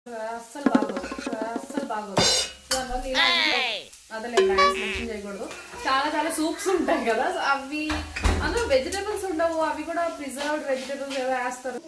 అస్సలు బాగోదు అస్సలు బాగోదు దానివల్ల ఇలా ఇంట్లో అదలే బ్రాండ్స్ మెన్షన్ చేయకూడదు చాలా చాలా సూప్స్ ఉంటాయి కదా సో అవి అందులో వెజిటేబుల్స్ ఉండవు అవి కూడా ప్రిజర్వ్డ్ వెజిటేబుల్స్ ఏదో వేస్తారు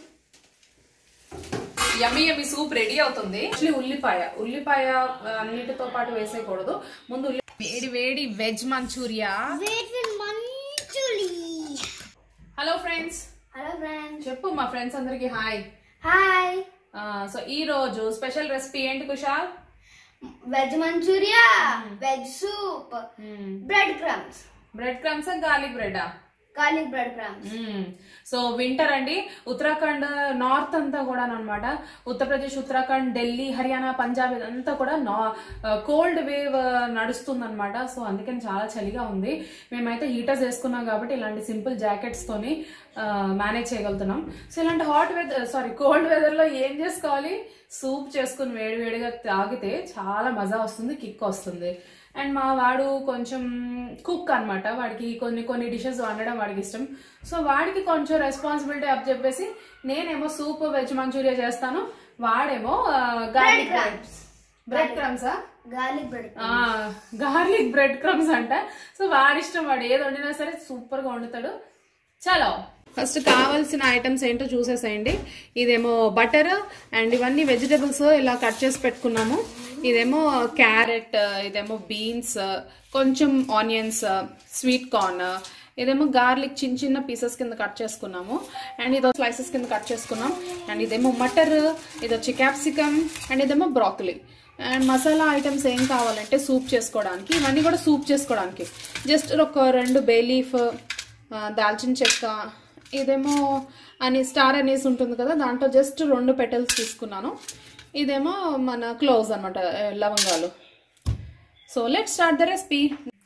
యమ్మి యమ్మి సూప్ రెడీ అవుతుంది యాక్చువల్లీ ఉల్లిపాయ ఉల్లిపాయ ఆ, అన్నిటితో పాటు వేసేయకూడదు ముందు ఉల్లి వేడి వేడి veg Manchuria Wait with Manchuli. Hello friends Hello friends. చెప్పు మా ఫ్రెండ్స్ అందరికి హాయ్ Hi. సో ఈ రోజు స్పెషల్ రెసిపీ ఏంటి Kushal Veg Manchuria. Veg soup. Bread crumbs. Bread crumbs garlic bread Garlic bread crumbs. So winter అండి ఉత్తరాఖండ్ నార్త్ అంతా కూడా అనమాట ఉత్తరప్రదేశ్ ఉత్తరాఖండ్ ఢిల్లీ హర్యానా పంజాబ్ ఇదంతా కూడా నా కోల్డ్ వేవ్ నడుస్తుంది అనమాట సో అందుకని చాలా చలిగా ఉంది మేమైతే హీటర్స్ వేసుకున్నాం కాబట్టి ఇలాంటి సింపుల్ జాకెట్స్ తోని మేనేజ్ చేయగలుగుతున్నాం సో ఇలాంటి hot weather sorry cold weather లో ఏం చేసుకోవాలి సూప్ చేసుకుని వేడివేడిగా తాగితే చాలా మజా వస్తుంది కిక్ వస్తుంది అండ్ మా వాడు కొంచెం కుక్ అన్నమాట వాడికి కొన్ని కొన్ని డిషెస్ వండడం వాడికి ఇష్టం సో వాడికి కొంచెం రెస్పాన్సిబిలిటీ అప్ చెప్పేసి నేనేమో సూప్ వెజ్ మంచూరియా చేస్తాను వాడేమో గార్లిక్ crumbs. బ్రెడ్ క్రమ్సా Garlic bread crumbs. Garlic bread crumbs అంట సో వాడిష్టం వాడు ఏది వండినా సరే సూపర్ గా వండుతాడు చలో ఫస్ట్ కావాల్సిన ఐటమ్స్ ఏంటో చూసేసేయండి ఇదేమో బటర్ అండ్ ఇవన్నీ వెజిటేబుల్స్ ఇలా కట్ చేసి పెట్టుకున్నాము ఇదేమో క్యారెట్ ఇదేమో బీన్స్ కొంచెం ఆనియన్స్ స్వీట్ కార్న్ ఇదేమో గార్లిక్ చిన్న చిన్న పీసెస్ కింద కట్ చేసుకున్నాము అండ్ ఇదో స్లైసెస్ కింద కట్ చేసుకున్నాం అండ్ ఇదేమో మటర్ ఇది వచ్చి క్యాప్సికమ్ అండ్ ఇదేమో బ్రాకలీ అండ్ మసాలా ఐటమ్స్ ఏం కావాలంటే సూప్ చేసుకోవడానికి ఇవన్నీ కూడా సూప్ చేసుకోవడానికి జస్ట్ ఒక రెండు బే లీఫ్ దాల్చిన చెక్క ఇదేమో అని స్టార్ అనేసి ఉంటుంది కదా దాంట్లో జస్ట్ రెండు పెటల్స్ తీసుకున్నాను ఇదేమో మన క్లోవ్స్ అనమాట లవంగాలు so let start the recipe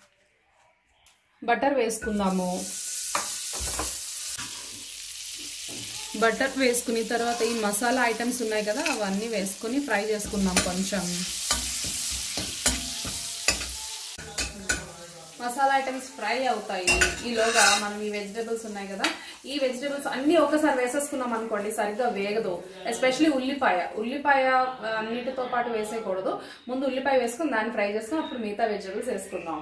butter వేసుకుందాము బటర్ వేసుకుని తర్వాత ఈ మసాలా ఐటమ్స్ ఉన్నాయి కదా అవన్నీ వేసుకుని ఫ్రై చేసుకుందాం కొంచెం మసాలా ఐటమ్స్ ఫ్రై అవుతాయి ఈలోగా మనం ఈ వెజిటేబుల్స్ ఉన్నాయి కదా ఈ వెజిటేబుల్స్ అన్ని ఒకసారి వేసేసుకున్నాం అనుకోండి సరిగ్గా వేగదు ఎస్పెషలీ ఉల్లిపాయ ఉల్లిపాయ ఆ, అన్నిటితో పాటు వేసేయకూడదు ముందు ఉల్లిపాయ వేసుకుని దాన్ని ఫ్రై చేసుకుని అప్పుడు మిగతా వెజిటేబుల్స్ వేసుకుందాం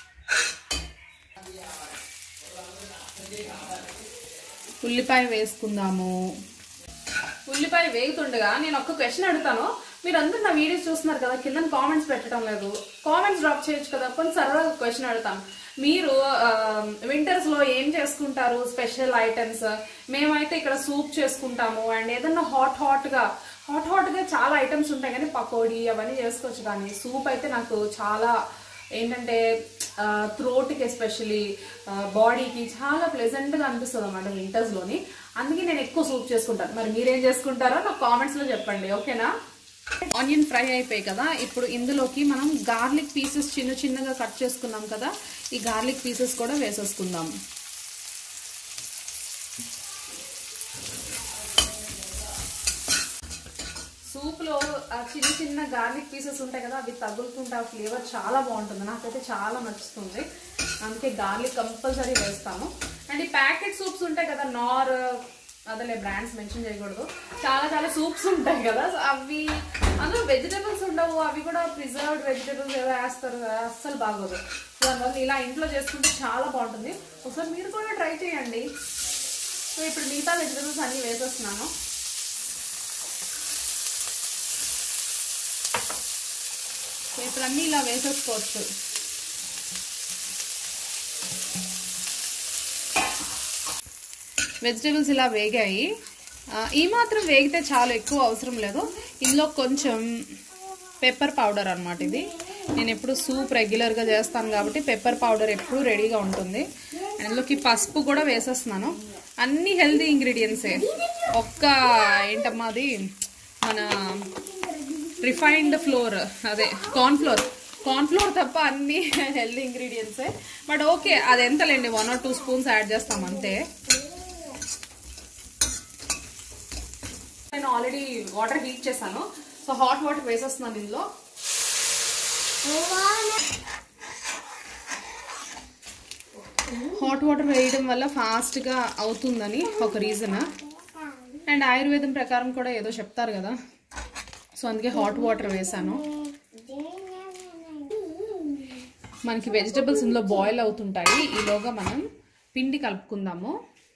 ఉల్లిపాయ వేసుకుందాము ఉల్లిపాయ వేగుతుండగా నేను ఒక క్వశ్చన్ అడుగుతాను మీరు అందరూ నా వీడియోస్ చూస్తున్నారు కదా కింద కామెంట్స్ పెట్టడం లేదు కామెంట్స్ డ్రాప్ చేయొచ్చు కదా కొంచెం సరదాగా క్వశ్చన్ అడుగుతాను మీరు వింటర్స్ లో ఏం చేసుకుంటారు స్పెషల్ ఐటమ్స్ మేమైతే ఇక్కడ సూప్ చేసుకుంటాము అండ్ ఏదన్నా హాట్ హాట్ గా హాట్ హాట్ గా చాలా ఐటమ్స్ ఉంటాయి కానీ పకోడీ అవన్నీ చేసుకోవచ్చు కానీ సూప్ అయితే నాకు చాలా ఏంటంటే థ్రోట్కి ఎస్పెషలీ బాడీకి చాలా ప్లెజెంట్గా అనిపిస్తుంది అనమాట వింటర్స్లోని అందుకే నేను ఎక్కువ సూప్ చేసుకుంటాను మరి మీరేం చేసుకుంటారో నాకు కామెంట్స్లో చెప్పండి ఓకేనా ఆనియన్ ఫ్రై అయిపోయాయి కదా ఇప్పుడు ఇందులోకి మనం గార్లిక్ పీసెస్ చిన్న చిన్నగా కట్ చేసుకున్నాం కదా ఈ గార్లిక్ పీసెస్ కూడా వేసేసుకుందాం సూప్ లో ఆ చిన్న చిన్న గార్లిక్ పీసెస్ ఉంటాయి కదా అవి తగులుతుంటే ఆ ఫ్లేవర్ చాలా బాగుంటుంది నాకైతే చాలా నచ్చుతుంది అందుకే గార్లిక్ కంపల్సరీ వేస్తాను అండ్ ఈ ప్యాకెట్ సూప్స్ ఉంటాయి కదా నార్ అదలే బ్రాండ్స్ మెన్షన్ చేయకూడదు చాలా చాలా సూప్స్ ఉంటాయి కదా సో అవి అందులో వెజిటేబుల్స్ ఉండవు అవి కూడా ప్రిజర్వ్డ్ వెజిటేబుల్స్ ఏదో వేస్తారు కదా అస్సలు బాగోదు సో దానివల్ల ఇలా ఇంట్లో చేసుకుంటే చాలా బాగుంటుంది ఒకసారి మీరు కూడా ట్రై చేయండి సో ఇప్పుడు మిగతా వెజిటేబుల్స్ అన్ని వేసేస్తున్నాను సో ఇప్పుడు అన్నీ ఇలా వేసేసుకోవచ్చు వెజిటేబుల్స్ ఇలా వేగాయి ఆ, ఈ మాత్రం వేగితే చాలా ఎక్కువ అవసరం లేదు ఇందులో కొంచెం పెప్పర్ పౌడర్ అన్నమాట ఇది నేను ఎప్పుడు సూప్ రెగ్యులర్గా చేస్తాను కాబట్టి పెప్పర్ పౌడర్ ఎప్పుడు రెడీగా ఉంటుంది ఇందులోకి పసుపు కూడా వేసేస్తున్నాను అన్ని హెల్దీ ఇంగ్రీడియంట్సే ఒక్క ఏంటమ్మా అది మన రిఫైన్డ్ ఫ్లోర్ అదే కార్న్ ఫ్లోర్ కార్న్ ఫ్లోర్ తప్ప అన్ని హెల్దీ ఇంగ్రీడియంట్సే బట్ ఓకే అది ఎంతలేండి one or two spoons add చేస్తాం అంతే నేను ఆల్రెడీ వాటర్ హీట్ చేశాను సో హాట్ వాటర్ వేసేస్తున్నాను ఇందులో హాట్ వాటర్ వేయడం వల్ల ఫాస్ట్గా అవుతుందని ఒక రీజన్ అండ్ ఆయుర్వేదం ప్రకారం కూడా ఏదో చెప్తారు కదా సో అందుకే హాట్ వాటర్ వేసాను మనకి వెజిటబుల్స్ ఇందులో బాయిల్ అవుతుంటాయి ఈలోగా మనం పిండి కలుపుకుందాము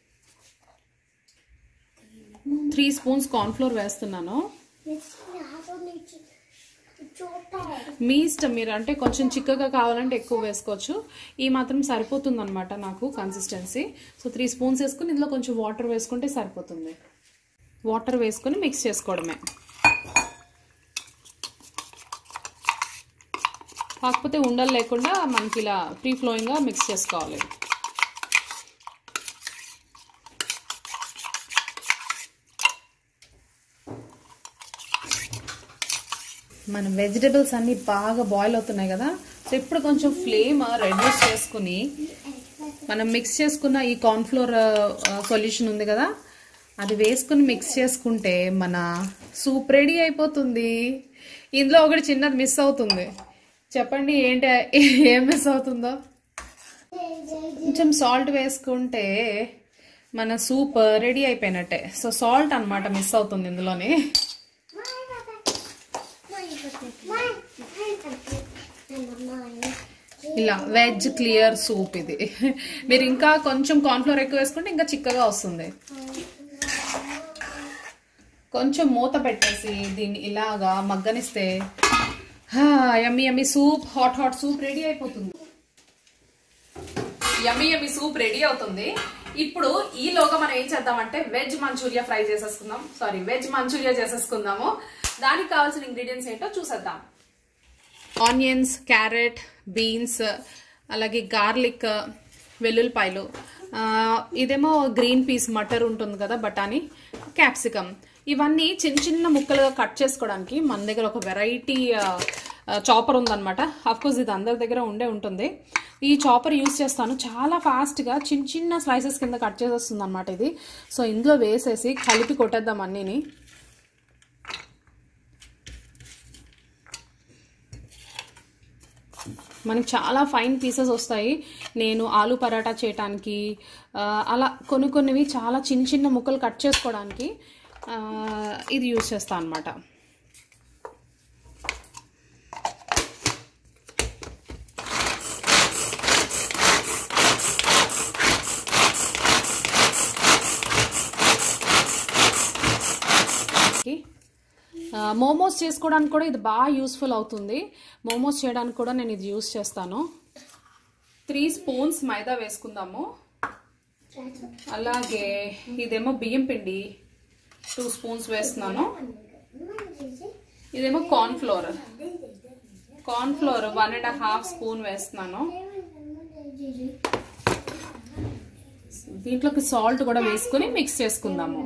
త్రీ స్పూన్స్ కార్న్ఫ్లోర్ వేస్తున్నాను మీ ఇష్టం మీరు అంటే కొంచెం చిక్కగా కావాలంటే ఎక్కువ వేసుకోవచ్చు ఈ మాత్రం సరిపోతుంది అనమాట నాకు కన్సిస్టెన్సీ సో త్రీ స్పూన్స్ వేసుకుని ఇందులో కొంచెం వాటర్ వేసుకుంటే సరిపోతుంది వాటర్ వేసుకొని మిక్స్ చేసుకోవడమే కాకపోతే ఉండలు లేకుండా మనకి ఇలా ఫ్రీ ఫ్లోయింగ్గా మిక్స్ చేసుకోవాలి మన వెజిటబుల్స్ అన్నీ బాగా బాయిల్ అవుతున్నాయి కదా సో ఇప్పుడు కొంచెం ఫ్లేమ్ రెడ్యూస్ చేసుకుని మనం మిక్స్ చేసుకున్న ఈ కార్న్ఫ్లోర్ సొల్యూషన్ ఉంది కదా అది వేసుకుని మిక్స్ చేసుకుంటే మన సూప్ రెడీ అయిపోతుంది ఇందులో ఒకటి చిన్నది మిస్ అవుతుంది చెప్పండి ఏంటి ఏం మిస్ అవుతుందో కొంచెం సాల్ట్ వేసుకుంటే మన సూప్ రెడీ అయిపోయినట్టే సో సాల్ట్ అన్నమాట మిస్ అవుతుంది ఇందులోనే ఇలా వెజ్ క్లియర్ సూప్ ఇది మీరు ఇంకా కొంచెం కార్న్ఫ్లోర్ ఎక్కువ వేసుకుంటే ఇంకా చిక్కగా వస్తుంది కొంచెం మూత పెట్టేసి దీన్ని ఇలాగా మగ్గనిస్తే yummy yummy soup hot hot soup ready అయిపోతుంది యమ్మీ యమ్మీ సూప్ రెడీ అవుతుంది ఇప్పుడు ఈలోగా మనం ఏం చేద్దామంటే వెజ్ మంచూరియా ఫ్రై చేసేసుకుందాం సారీ వెజ్ మంచూరియా చేసేసుకుందాము దానికి కావాల్సిన ఇంగ్రీడియంట్స్ ఏంటో చూసేద్దాం ఆనియన్స్ క్యారెట్ బీన్స్ అలాగే గార్లిక్ వెల్లుల్లిపాయలు ఆ, ఇదేమో గ్రీన్ పీస్ మటర్ ఉంటుంది కదా బఠానీ క్యాప్సికమ్ ఇవన్నీ చిన్న చిన్న ముక్కలుగా కట్ చేసుకోవడానికి మన దగ్గర ఒక వెరైటీ చాపర్ ఉందన్నమాట కోర్స్ ఇది అందరి దగ్గర ఉండే ఉంటుంది ఈ చాపర్ యూస్ చేస్తాను చాలా ఫాస్ట్గా చిన్న చిన్న స్లైసెస్ కింద కట్ చేసేస్తుంది అనమాట ఇది సో ఇందులో వేసేసి కలిపి కొట్టేద్దాం అన్నీని మనకి చాలా ఫైన్ పీసెస్ వస్తాయి నేను ఆలు పరాటా చేయటానికి ఆ, అలా కొన్ని కొన్నివి చాలా చిన్న చిన్న ముక్కలు కట్ చేసుకోవడానికి ఆ, ఇది యూజ్ చేస్తాను అనమాట మోమోస్ చేసుకోవడానికి కూడా ఇది బాగా యూస్ఫుల్ అవుతుంది మోమోస్ చేయడానికి కూడా నేను ఇది యూస్ చేస్తాను త్రీ స్పూన్స్ మైదా వేసుకుందాము అలాగే ఇదేమో బియ్యం పిండి టూ స్పూన్స్ వేస్తున్నాను ఇదేమో corn flour corn flour one and half spoon వేస్తున్నాను దీంట్లోకి సాల్ట్ కూడా వేసుకుని మిక్స్ చేసుకుందాము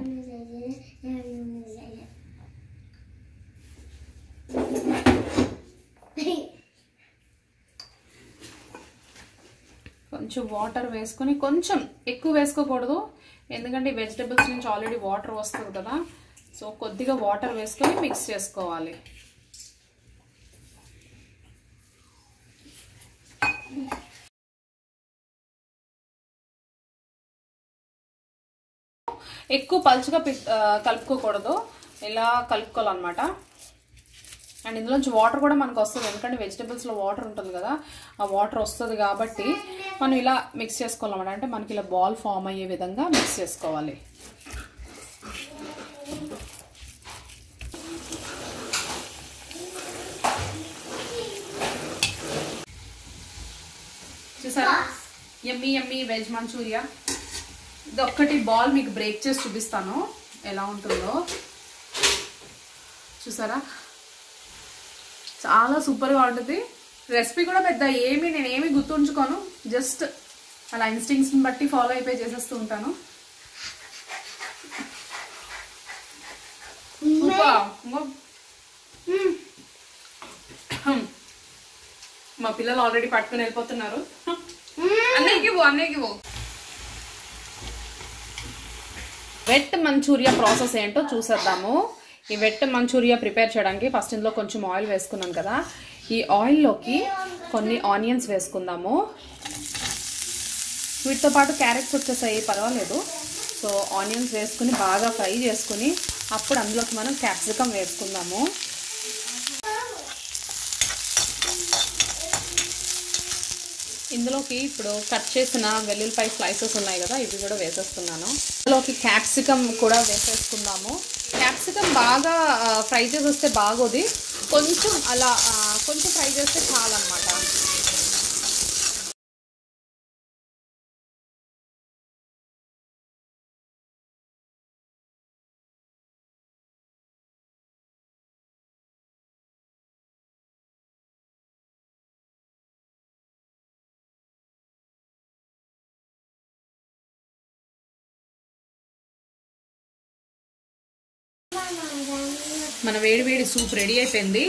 కొంచెం వాటర్ వేసుకొని కొంచెం ఎక్కువ వేసుకోకూడదు ఎందుకంటే వెజిటబుల్స్ నుంచి ఆల్రెడీ వాటర్ వస్తుంది కదా సో కొద్దిగా వాటర్ వేసుకొని మిక్స్ చేసుకోవాలి ఎక్కువ పలుచగా పిక్- ఆ, కలుపుకోకూడదు ఇలా కలుపుకోవాలన్నమాట అండ్ ఇందులోంచి వాటర్ కూడా మనకు వస్తుంది ఎందుకంటే వెజిటబుల్స్లో వాటర్ ఉంటుంది కదా ఆ వాటర్ వస్తుంది కాబట్టి మనం ఇలా మిక్స్ చేసుకోవాలన్నమాట అంటే మనకి ఇలా బాల్ ఫామ్ అయ్యే విధంగా మిక్స్ చేసుకోవాలి చూసారా ఎమ్మి ఎమ్మి వెజ్ మంచూరియా ఇది ఒక్కటి బాల్ మీకు బ్రేక్ చేసి చూపిస్తాను ఎలా ఉంటుందో చూసారా చాలా సూపర్గా ఉంటుంది రెసిపీ కూడా పెద్ద ఏమి నేను ఏమి గుర్తుంచుకోను జస్ట్ అలా ఇన్స్టింగ్స్ని బట్టి ఫాలో అయిపోయి చేసేస్తూ ఉంటాను Super. ఇంకో- మా పిల్లలు ఆల్రెడీ పట్టుకుని వెళ్ళిపోతున్నారు అన్నయ్యకి ఇవ్వు అన్నయ్యకి ఇవ్వు వెట్ మంచూరియా ప్రాసెస్ ఏంటో చూసేద్దాము ఈ వెట్ మంచూరియా ప్రిపేర్ చేయడానికి ఫస్ట్ ఇందులో కొంచెం ఆయిల్ వేసుకున్నాను కదా ఈ ఆయిల్లోకి కొన్ని ఆనియన్స్ వేసుకుందాము వీటితో పాటు క్యారెట్స్ వచ్చేసాయి పర్వాలేదు సో ఆనియన్స్ వేసుకుని బాగా ఫ్రై చేసుకుని అప్పుడు అందులోకి మనం క్యాప్సికమ్ వేసుకుందాము ఇందులోకి ఇప్పుడు కట్ చేసిన వెల్లుల్లిపాయ స్లైసెస్ ఉన్నాయి కదా ఇవి కూడా వేసేస్తున్నాను ఇందులోకి క్యాప్సికమ్ కూడా వేసేసుకుందాము క్యాప్సికమ్ బాగా ఫ్రై చేసేస్తే బాగోది కొంచెం అలా ఆ, కొంచెం ఫ్రై చేస్తే చాలన్నమాట మన వేడి వేడి సూప్ రెడీ అయిపోయింది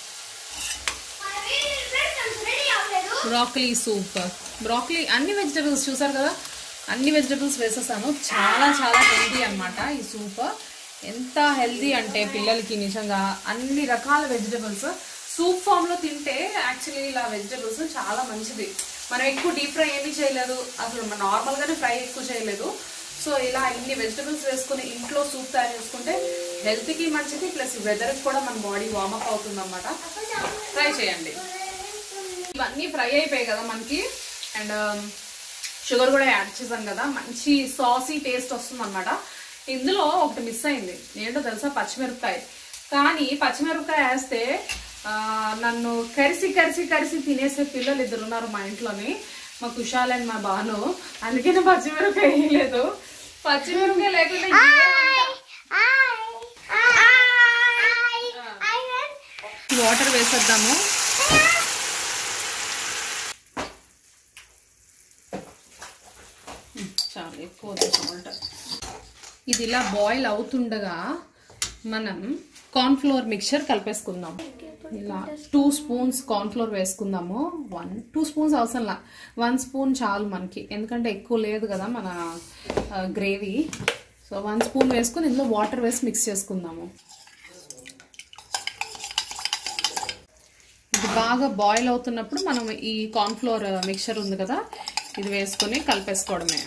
రెడీ అవ్వలేదు బ్రాకలీ సూప్ బ్రాకలీ అన్ని వెజిటబుల్స్ చూసారు కదా అన్ని వెజిటబుల్స్ వేసేసాను చాలా చాలా హెల్దీ అన్నమాట ఈ సూప్ ఎంత హెల్దీ అంటే పిల్లలకి నిజంగా అన్ని రకాల వెజిటబుల్స్ సూప్ ఫామ్ లో తింటే యాక్చువల్లీ ఇలా వెజిటబుల్స్ చాలా మంచిది మనం ఎక్కువ డీప్ ఫ్రై ఏమీ చేయలేదు అసలు నార్మల్ గానే ఫ్రై ఎక్కువ చేయలేదు సో ఇలా ఇన్ని వెజిటబుల్స్ వేసుకుని ఇంట్లో సూప్ తయారు చేసుకుంటే హెల్త్ కి మంచిది ప్లస్ వెదర్ కూడా మన బాడీ వార్మప్ అవుతుంది అనమాట ట్రై చేయండి ఇవన్నీ ఫ్రై అయిపోయాయి కదా మనకి అండ్ షుగర్ కూడా యాడ్ చేసాం కదా మంచి సాసీ టేస్ట్ వస్తుంది అనమాట ఇందులో ఒకటి మిస్ అయింది ఏంటో తెలుసా పచ్చిమిరపకాయ కానీ పచ్చిమిరపకాయ వేస్తే ఆ, నన్ను కరిసి కరిసి కరిసి తినేసే పిల్లలు ఇద్దరు ఉన్నారు మా ఇంట్లోని మా కుషాల్ అండ్ మా బాను అందుకే నేను పచ్చిమిరపకాయ వేయలేదు పచ్చిమిరపకాయ లేకుండా వాటర్ వేసేద్దాము చాలా ఎక్కువ సాల్ట్ ఇది ఇలా బాయిల్ అవుతుండగా మనం కార్న్ఫ్లోర్ మిక్చర్ కలిపేసుకుందాం ఇలా టూ స్పూన్స్ కార్న్ఫ్లోర్ వేసుకుందాము వన్ టూ స్పూన్స్ అవసరంలా వన్ స్పూన్ చాలు మనకి ఎందుకంటే ఎక్కువ లేదు కదా మన గ్రేవీ సో వన్ స్పూన్ వేసుకొని ఇందులో వాటర్ వేసి మిక్స్ చేసుకుందాము ఇది బాగా బాయిల్ అవుతున్నప్పుడు మనం ఈ కార్న్ఫ్లోర్ మిక్చర్ ఉంది కదా ఇది వేసుకొని కలిపేసుకోవడమే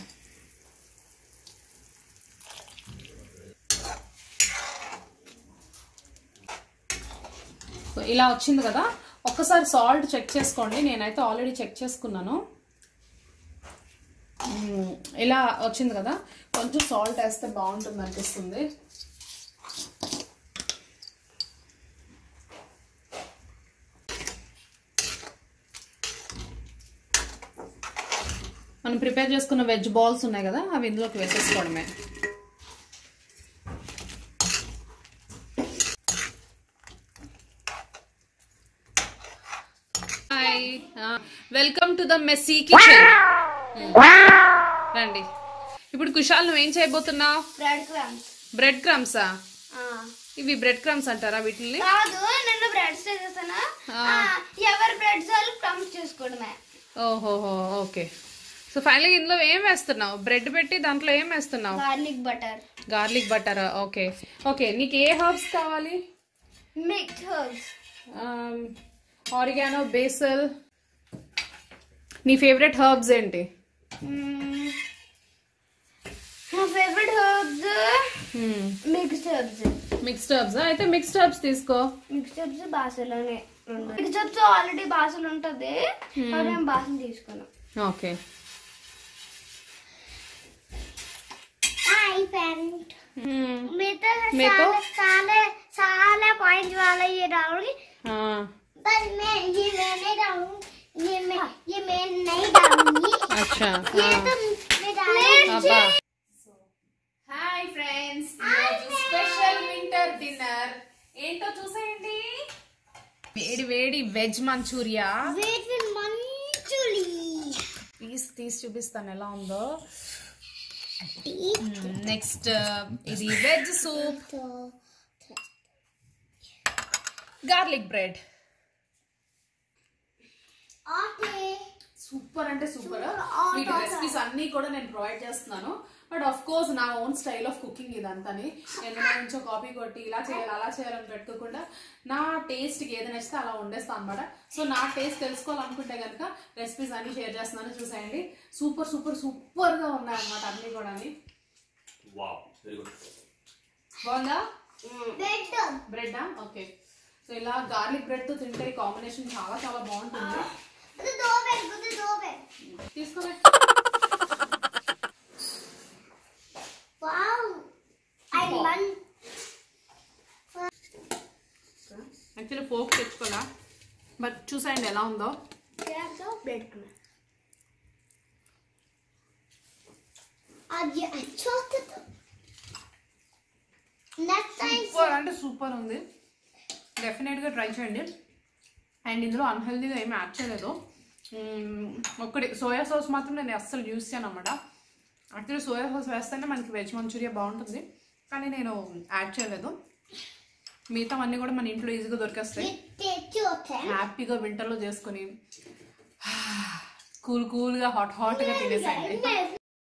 సో ఇలా వచ్చింది కదా ఒక్కసారి సాల్ట్ చెక్ చేసుకోండి నేనైతే ఆల్రెడీ చెక్ చేసుకున్నాను మ్మ్, ఇలా వచ్చింది కదా కొంచెం సాల్ట్ వేస్తే బాగుంటుంది అనిపిస్తుంది మనం ప్రిపేర్ చేసుకున్న వెజ్ బాల్స్ ఉన్నాయి కదా అవి ఇందులోకి వేసేసుకోవడమే hi welcome to the messy kitchen రండి ఇప్పుడు కుషాల్ నువ్వేం చేయబోతున్నావు బ్రెడ్ క్రమ్స్ బ్రెడ్ క్రమ్సా ఇవి బ్రెడ్ క్రమ్స్ అంటారా వీటిని కాదు నేను బ్రెడ్స్ చేసేసాను ఎవరి బ్రెడ్స్ వాళ్ళు క్రమ్స్ చేసుకోవడమే ఓహోహో ఓకే సో ఫైనల్గా ఇందులో ఏం వేస్తున్నావు బ్రెడ్ పెట్టి దాంట్లో ఏం వేస్తున్నావు garlic butter garlic butter okay okay నీకు ఏ హర్బ్స్ కావాలి మిక్స్ హర్బ్స్ ఆరిగానో బేసల్ నీ ఫేవరెట్ హర్బ్స్ ఏంటి నా favourite herbs mixed herbs mixed herbs అయితే మిక్స్డ్ హర్బ్స్ తీసుకో మిక్స్డ్ హర్బ్స్ బాసలోనే మిక్స్డ్ హర్బ్స్ ఆల్రెడీ బాసలు ఉంటది మరి మేము బాసలు తీసుకున్నాం ఓకే హాయ్ ఫ్రెండ్ మీతో మీతో? చాలా చాలా పాయింట్స్ వాళ్ళ ये डालूंगी पर मैं ये मैं नहीं डालूंगी ये मैं ये मैं नहीं डालूंगी అచ్చా ये तो मैं डालूंगी అబ్బా hi friends special winter dinner ఏంటో చూసేయండి వేడి వేడి veg manchurian wet with manchurian piece తీసి చూపిస్తాను ఎలా ఉందో నెక్స్ట్ ఇది veg soup garlic bread okay super అంటే సూపర్ వీటి రెసిపీస్ అన్ని కూడా నేను ప్రొవైడ్ చేస్తున్నాను బట్ ఆఫ్ కోర్స్ నా ఓన్ స్టైల్ ఆఫ్ కుకింగ్ ఇదంతాని ఎందులో నుంచో కాపీ కొట్టి ఇలా చేయాలి అలా చేయాలని పెట్టుకోకుండా నా టేస్ట్కి ఏది నచ్చితే అలా వండేస్తాను అనమాట సో నా టేస్ట్ తెలుసుకోవాలనుకుంటే కనుక రెసిపీస్ అన్ని షేర్ చేస్తున్నాను చూసేయండి సూపర్ సూపర్ సూపర్ గా ఉన్నాయి అనమాట అన్ని కూడా Wow, very good. బాగుందా वेट బ్రెడ్ ఓకే సో ఇలా గార్లిక్ బ్రెడ్ తో తింటే కాంబినేషన్ చాలా చాలా బాగుంటుంది Det är dobbel, det är dobbel. తీసుకోలే Wow. Ein Mann. Actually fork తెచ్చుకోలే బట్ చూసాయండి ఎలా ఉందో Jag har dobbelt med. Adje, jag tjatat om. Nästa en super అంటే సూపర్ ఉంది డెఫినెట్గా ట్రై చేయండి అండ్ ఇందులో అన్హెల్దీగా ఏమీ యాడ్ చేయలేదు మ్మ్, ఒక్కటి సోయా సాస్ మాత్రం నేను అస్సలు యూస్ చేయను అనమాట యాక్చువల్లీ సోయా సాస్ వేస్తేనే మనకి వెజ్ మంచూరియా బాగుంటుంది కానీ నేను యాడ్ చేయలేదు మిగతా అన్నీ కూడా మన ఇంట్లో ఈజీగా దొరికేస్తాయి lite tjatat. హ్యాపీగా వింటర్లో చేసుకొని కూల్ కూల్గా హాట్ హాట్గా తినేసేయండి Nej,